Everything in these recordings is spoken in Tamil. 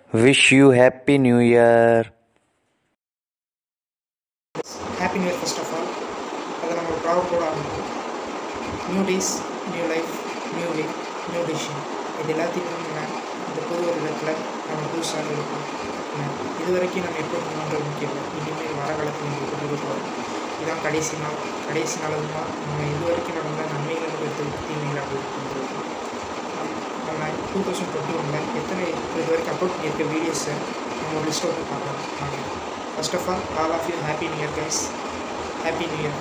Wish you Happy New Year. Happy new year first of all அதை நம்ம ஒரு ப்ராப்ளத்தோட ஆரம்பிக்கும் new days new life new way new decision இது எல்லாத்தையும் நம்ம இந்த புது வருடத்தில் நம்ம புதுசாக இருக்கும் இது வரைக்கும் நம்ம எப்படி பண்ணணுன்றது முக்கியம் இல்லை இனிமேல் வர காலத்தில் நம்ம எப்படி இருக்க போகிறோம் இதான் கடைசி நாள் கடைசி நாள் தான் நம்ம இது வரைக்கும் நடந்த நன்மைகளை நம்ம எடுத்து தீமைகளை அப்படி எடுத்துருக்கோம் நம்ம டூ தௌசண்ட் டுவெண்ட்டி ஒனில் எத்தனை இது வரைக்கும் அப்லோட் பண்ணியிருக்க வீடியோஸை நம்ம ஒரு லிஸ்ட் வந்து பார்க்கலாம் வாங்க first of all all of you happy new year guys happy new year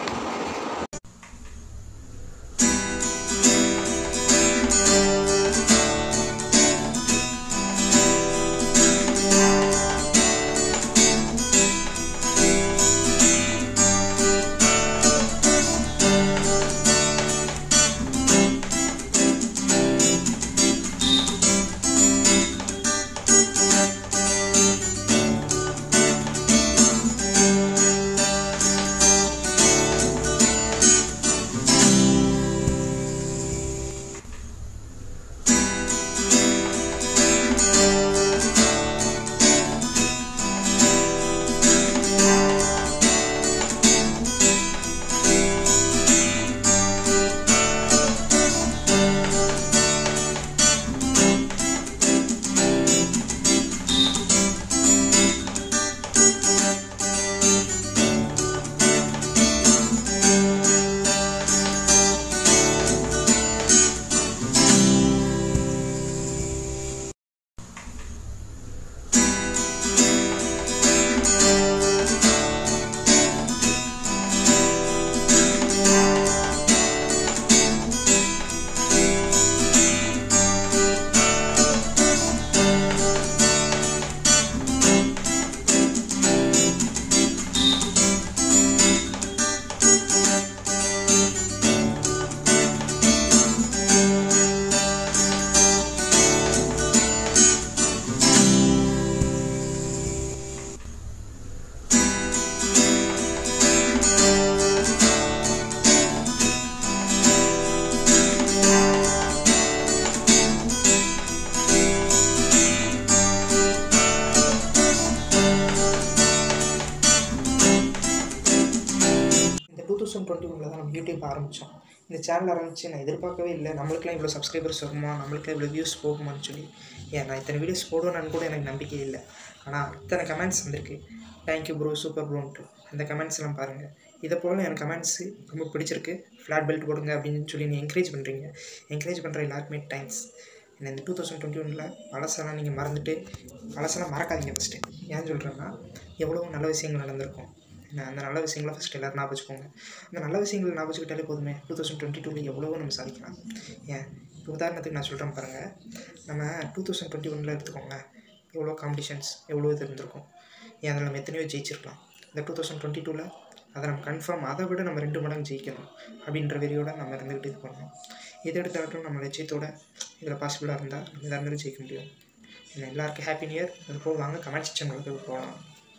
இந்த டூ தௌசண்ட் டுவெண்ட்டி ஒனில் தான் நம்ம யூடியூப் ஆரம்பித்தோம் இந்த சேனல் ஆரம்பித்து நான் எதிர்பார்க்கவே இல்லை நம்மளுக்குலாம் இவ்வளோ சப்ஸ்கிரைபர்ஸ் வருமா நம்மளுக்குலாம் இவ்வளோ வியூஸ் போகுமான்னு சொல்லி ஏன் நான் இத்தனை வீடியோஸ் போடுவேன்னு கூட எனக்கு நம்பிக்கை இல்லை ஆனால் இத்தனை கமெண்ட்ஸ் வந்திருக்கு தேங்க்யூ ப்ரோ சூப்பர் ப்ரோன்ட்டு அந்த கமெண்ட்ஸ் எல்லாம் பாருங்கள் இதை போல் எனக்கு கமெண்ட்ஸு ரொம்ப பிடிச்சிருக்கு ஃப்ளாட் பெல்ட் போடுங்க அப்படின்னு சொல்லி நீ என்கரேஜ் பண்ணுறீங்க என்கரேஜ் பண்ணுற எல்லாருக்குமே தேங்க்ஸ் என்ன இந்த டூ தௌசண்ட் டுவெண்ட்டி ஒனில் பழசெல்லாம் நீங்கள் மறந்துட்டு பழசெல்லாம் மறக்காதீங்க ஃபஸ்ட்டு ஏன் சொல்கிறேன்னா எவ்வளோ நல்ல விஷயங்கள் நடந்திருக்கும் என்ன, அந்த நல்ல விஷயங்களை ஃபஸ்ட் எல்லோரும் ஞாபகம் வச்சுக்கோங்க அந்த நல்ல விஷயங்கள் ஞாபகம் வச்சுக்கிட்டாலே போதுமே டூ தௌசண்ட் டுவெண்ட்டி டூவில் எவ்வளவோ நம்ம சாதிக்கலாம் ஏன் இப்போ உதாரணத்துக்கு நான் சொல்கிறேன் பாருங்கள் நம்ம டூ தௌசண்ட் டுவெண்ட்டி ஒனில் எடுத்துக்கோங்க எவ்வளோ காம்படிஷன்ஸ் எவ்வளோ இது இருந்திருக்கும் ஏன் அதில் நம்ம எத்தனையோ ஜெயிச்சிருக்கலாம் இந்த டூ தௌசண்ட் டுவெண்ட்டி டூவில் அதை நம்ம கன்ஃபார்ம் அதை விட நம்ம ரெண்டு மடங்கு ஜெயிக்கணும் அப்படின்ற வெறியோட நம்ம இருந்துக்கிட்டு இது பண்ணணும் எது எடுத்தாலும் நம்ம லட்சியத்தோட இதில் பாசிபிளாக இருந்தால் நம்ம எதாக இருந்தாலும் ஜெயிக்க முடியும் என்ன எல்லாருக்கும் ஹாப்பி நியூ இயர் அது போக வாங்க கமெண்ட் செக்ஷனுக்கு போகலாம்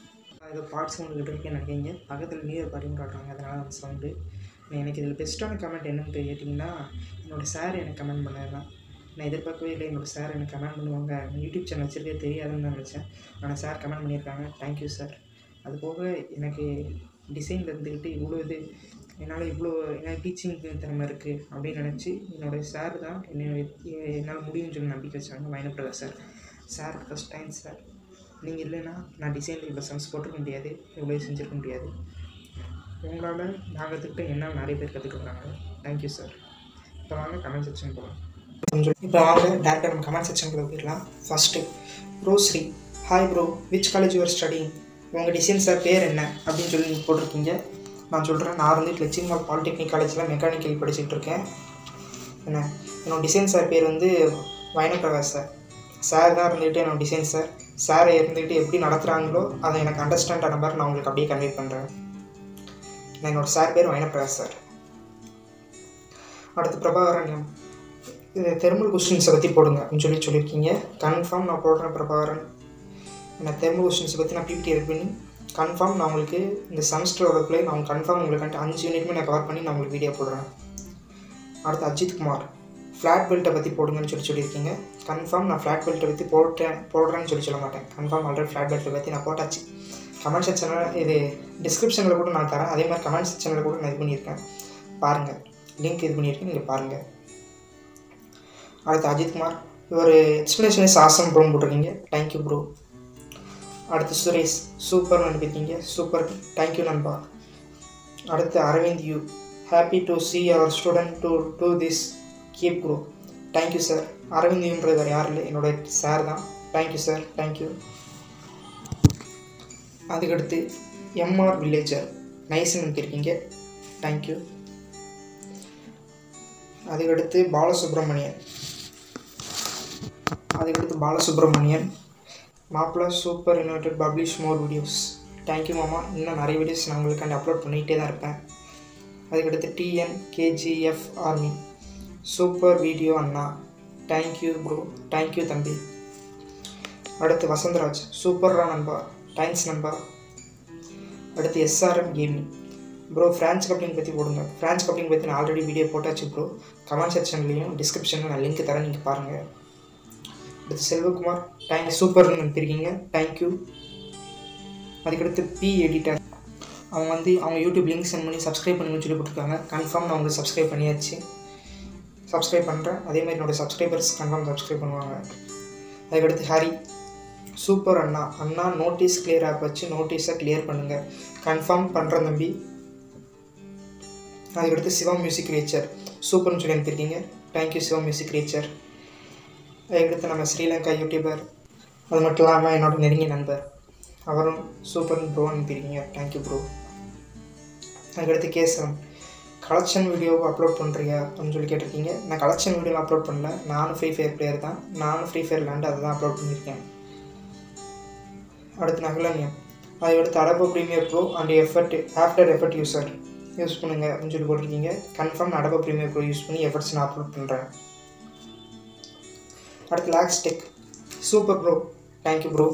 இது பாட் சவுண்டுக்கிட்ட இருக்கேன் நினைக்கிங்க பக்கத்தில் நியூ இயர் பாட்டின்னு காட்டுறாங்க அதனால் அந்த சவுண்டு எனக்கு இதில் பெஸ்ட்டான கமெண்ட் என்னன்னு கேட்டிங்கன்னா என்னோடய சார் எனக்கு கமெண்ட் பண்ணதான் நான் எதிர்பார்க்கவே இல்லை என்னோடய சார் எனக்கு கமெண்ட் பண்ணுவாங்க நான் யூடியூப் சேனல் வச்சிருக்கே தெரியாதுன்னு தான் நினச்சேன் ஆனால் சார் கமெண்ட் பண்ணியிருக்காங்க தேங்க்யூ சார் அது போக எனக்கு டிசைனில் இருந்துக்கிட்டு இவ்வளோ இது என்னால் இவ்வளோ எனக்கு டீச்சிங் திறமை இருக்குது அப்படின்னு நினச்சி என்னோடய சார் தான் என்னை என்னால் முடியும்னு சொல்லி நம்பிக்கை வச்சாங்க வைனப்பிரகாஷ் sir sir first time sir நீங்கள் இல்லைன்னா நான் டிசைனில் இவ்வளோ சம்ஸ் போட்டிருக்க முடியாது இவ்வளோ செஞ்சுருக்க முடியாது உங்களால் நான் கற்றுக்கிட்ட என்ன நிறைய பேர் கற்றுக்குறாங்க தேங்க்யூ சார் இப்போ வாங்க கமெண்ட் செக்ஷன் போகலாம் இப்போ வாங்க டேரக்டாக நம்ம கமெண்ட் செக்ஷனுக்குள்ள போயிடலாம் first bro Sri hi bro which college your studying உங்கள் டிசைன் சார் பேர் என்ன அப்படின்னு சொல்லி நீங்கள் போட்டிருக்கீங்க நான் சொல்கிறேன் நான் வந்து லட்சுமிமால் பாலிடெக்னிக் காலேஜில் மெக்கானிக்கல் படிச்சுட்டு இருக்கேன் என்ன என்னோட டிசைன் சார் பேர் வந்து வைனப்பிரகாஷ் சார் சார் தான் இருந்துக்கிட்டு என்னோட டிசைன் சார் சாரை இருந்துக்கிட்டு எப்படி நடத்துகிறாங்களோ அதை எனக்கு அண்டர்ஸ்டாண்ட் ஆன மாதிரி நான் உங்களுக்கு அப்படியே கன்வே பண்ணுறேன் என்னோட சார் பேர் வைனப்பிரகாஷ் சார் அடுத்து பிரபாகரன் இது தெர்மல் கொஸ்டின்ஸை பற்றி போடுங்க அப்படின்னு சொல்லி சொல்லியிருக்கீங்க கன்ஃபார்ம் நான் போடுறேன் பிரபாகரன் நான் தெர்மல் கொஸ்டின்ஸை பற்றி நான் பிபிடி ரெடி பண்ணி கன்ஃபார்ம் நான் உங்களுக்கு இந்த செமஸ்டரோட பிளே நான் கன்ஃபார்ம் உங்களுக்கு அஞ்சு யூனிட்மே நான் கவர் பண்ணி நான் உங்களுக்கு வீடியோ போடுறேன் அடுத்து அஜித் குமார் ஃப்ளாட் பெல்ட்டை பற்றி போடுங்கன்னு சொல்லி சொல்லியிருக்கீங்க கன்ஃபார்ம் நான் ஃப்ளாட் பெல்ட்டை பற்றி போட்டேன் போடுறேன்னு சொல்லி சொல்ல மாட்டேன் கன்ஃபார்ம் ஆல்ரெடி ஃப்ளாட் பெல்ட்டை பற்றி நான் போட்டாச்சு கமெண்ட் செக்ஷனில் இது டிஸ்கிரிப்ஷனில் கூட நான் தரேன் அதே மாதிரி கமெண்ட் செக்ஷனில் கூட நான் இது பண்ணியிருக்கேன் பாருங்கள் லிங்க் இது பண்ணியிருக்கேன் நீங்கள் பாருங்கள் அடுத்து அஜித்குமார் ஒரு எக்ஸ்ப்ளனேஷன் இஸ் ஆசம் ப்ரோன்னு போட்டிருக்கீங்க தேங்க்யூ ப்ரோ அடுத்து சுரேஷ் சூப்பர் அனுப்பியிருக்கீங்க சூப்பர் தேங்க்யூ நண்பா அடுத்து Aravind you happy to see our student to do this keep bro thank you sir Aravind யூன்றது வேறு யாரும் இல்லை என்னோட சார் தான் தேங்க்யூ சார் தேங்க்யூ அதுக்கடுத்து எம்ஆர் வில்லேஜர் நைஸ்ன்னு அனுப்பியிருக்கீங்க தேங்க்யூ அதுக்கடுத்து பாலசுப்ரமணியன் அதுக்கடுத்து பாலசுப்ரமணியன் மாப்பிள super innovated publish more videos thank you மாமா இன்னும் நிறைய வீடியோஸ் நான் உங்களுக்காண்டி அப்லோட் பண்ணிகிட்டே தான் இருப்பேன் அதுக்கடுத்து TN KGF army super video அண்ணா தேங்க்யூ ப்ரோ தேங்க்யூ தம்பி அடுத்து வசந்தராஜ் சூப்பர்ரா நண்பா தேங்க்ஸ் நண்பா அடுத்து SRM gaming bro France coupling பற்றி போடுங்க ஃப்ரான்ஸ் கப்ளிங் பற்றி நான் ஆல்ரெடி வீடியோ போட்டாச்சு ப்ரோ கமெண்ட் செக்ஷன்லேயும் டிஸ்கிரிப்ஷனில் நான் லிங்க் தரேன் நீங்கள் பாருங்கள் அடுத்து செல்வகுமார் தேங்க் சூப்பர்னு அனுப்பியிருக்கீங்க தேங்க்யூ அதுக்கடுத்து பி எடிட்டர் அவங்க வந்து அவங்க யூடியூப் லிங்க் சென்ட் பண்ணி சப்ஸ்கிரைப் பண்ணுங்கன்னு சொல்லி போட்டிருக்காங்க கன்ஃபார்ம் நான் உங்களுக்கு சப்ஸ்கிரைப் பண்ணியாச்சு சப்ஸ்கிரைப் பண்ணுறேன் அதே மாதிரி என்னோடய சப்ஸ்கிரைபர்ஸ் கன்ஃபார்ம் சப்ஸ்கிரைப் பண்ணுவாங்க அதுக்கடுத்து ஹரி சூப்பர் அண்ணா அண்ணா நோட்டீஸ் கிளியர் ஆப் வச்சு நோட்டீஸை கிளியர் பண்ணுங்கள் கன்ஃபார்ம் பண்ணுறேன் தம்பி அதுக்கடுத்து சிவா மியூசிக் ரீச்சர் சூப்பர்னு சொல்லி அனுப்பியிருக்கீங்க தேங்க்யூ சிவா மியூசிக் ரீச்சர் அதுக்கடுத்து நம்ம ஸ்ரீலங்கா யூடியூபர் அது மட்டும் இல்லாமல் என்னோட நெருங்கிய நண்பர் அவரும் சூப்பர்னு ப்ரோ அனுப்பியிருக்கீங்க தேங்க்யூ ப்ரோ அதுக்கடுத்து கேசவன் கலெக்ஷன் வீடியோவை அப்லோட் பண்ணுறியா அப்படின்னு சொல்லி கேட்டிருக்கீங்க நான் கலெக்ஷன் வீடியோவில் அப்லோட் பண்ணல நானும் ஃப்ரீ ஃபயர் பிளேயர் தான் நானும் ஃப்ரீ ஃபயர் விளாண்டு அதை தான் அப்லோட் பண்ணியிருக்கேன் அடுத்து நகலன்யம் அதுக்கடுத்து Adobe premiere bro and effort after effort user use பண்ணுங்கள் அப்படின்னு சொல்லி போட்டிருக்கீங்க confirm Adobe premiere bro use பண்ணி எஃபர்ட்ஸ் நான் அப்லோட் பண்ணுறேன் அடுத்து logs tech super bro thank you bro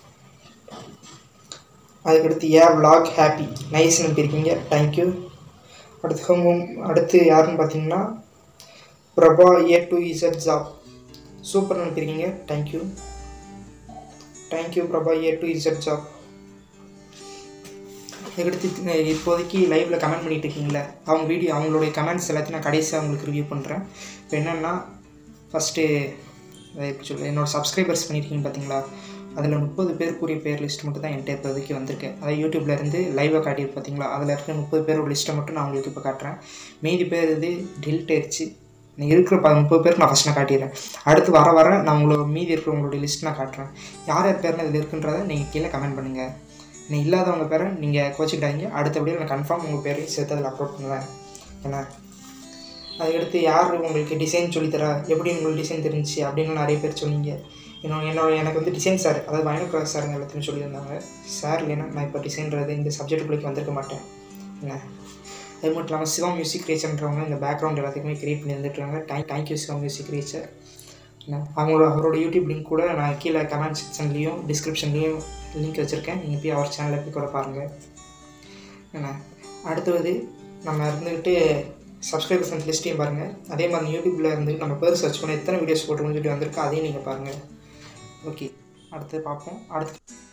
அதுக்கடுத்து ஏ vlog ஹாப்பி நைஸ்னு அனுப்பியிருக்கீங்க தேங்க்யூ அடுத்து ஹோம் அடுத்து யாருன்னு பார்த்தீங்கன்னா Prabha A to Z job super அனுப்பியிருக்கீங்க thank you thank you Prabha A to Z job இதுக்கடுத்து அஹ் இப்போதைக்கு லைவில் கமெண்ட் பண்ணிட்டு இருக்கீங்களே அவங்க வீடியோ அவங்களுடைய கமெண்ட்ஸ் எல்லாத்தையும் நான் கடைசியாக உங்களுக்கு ரிவ்யூ பண்ணுறேன் இப்போ என்னென்னா ஃபஸ்ட்டு எப்படி சொல்ல என்னோடய சப்ஸ்கிரைபர்ஸ் பண்ணியிருக்கீங்க பார்த்தீங்களா அதில் முப்பது பேருக்குரிய பேர் லிஸ்ட் மட்டும் தான் என்கிட்ட இப்போதைக்கு வந்திருக்கு அதாவது யூடியூப்ல இருந்து லைவாக காட்டியிருக்கு பார்த்தீங்களா அதில் இருக்கிற முப்பது பேரோட லிஸ்ட்டை மட்டும் நான் உங்களுக்கு இப்போ காட்டுறேன் மீதி பேர் இது டில்ட் ஆயிடுச்சு நீ இருக்கிற ப முப்பது பேருக்கு நான் ஃபஸ்ட் நான் காட்டிடுறேன் அடுத்து வர வர நான் உங்களோட மீதி இருக்கிறவங்களுடைய லிஸ்ட் நான் காட்டுறேன் யார் யார் பேர்னு இதில் இருக்குன்றதை நீங்கள் கீழே கமெண்ட் பண்ணுங்கள் நீ இல்லாதவங்க பேரை நீங்கள் கோச்சிக்கிட்டாங்க அடுத்தபடியாக நான் கன்ஃபார்ம் உங்கள் பேரையும் சேர்த்து அதில் அப்லோட் பண்ணுவேன் என்ன அதுக்கடுத்து யார் உங்களுக்கு டிசைன் சொல்லித்தரா எப்படி உங்களுக்கு டிசைன் தெரிஞ்சுச்சு அப்படின்னு நிறைய பேர் சொன்னீங்க என்னோட என்னோட எனக்கு வந்து டிசைன் சார் அதாவது பயணக்கிராஸ் சாருங்க எல்லாத்தையும் சொல்லியிருந்தாங்க சார் இல்லைன்னா நான் இப்போ டிசைன்றது இந்த சப்ஜெக்ட்டுக்குள்ளே வந்திருக்க மாட்டேன் என்ன அது மட்டும் இல்லாமல் சிவா மியூசிக் ரீச்சர்ன்றவங்க இந்த பேக்ரவுண்ட் எல்லாத்துக்குமே கிரியேட் பண்ணி வந்துட்டுருக்காங்க thank thank you Siva music reacher என்ன அவங்களோட அவரோட யூடியூப் லிங்க் கூட நான் கீழே கமெண்ட் செக்ஷன்லேயும் டிஸ்கிரிப்ஷன்லேயும் லிங்க் வச்சுருக்கேன் நீங்கள் போய் அவர் சேனலில் போய் கூட பாருங்கள் என்ன அடுத்தது நம்ம இருந்துக்கிட்டு சப்ஸ்கிரைபர்ஸ் அண்ட் லிஸ்ட்டையும் பாருங்கள் அதே மாதிரி யூடியூப்பில் இருந்து நம்ம பேர் சர்ச் பண்ணி எத்தனை வீடியோஸ் போட்டுருக்கோம்னு சொல்லி வந்திருக்கோ அதையும் நீங்கள் பாருங்கள் ஓகே அடுத்து பார்ப்போம் அடுத்து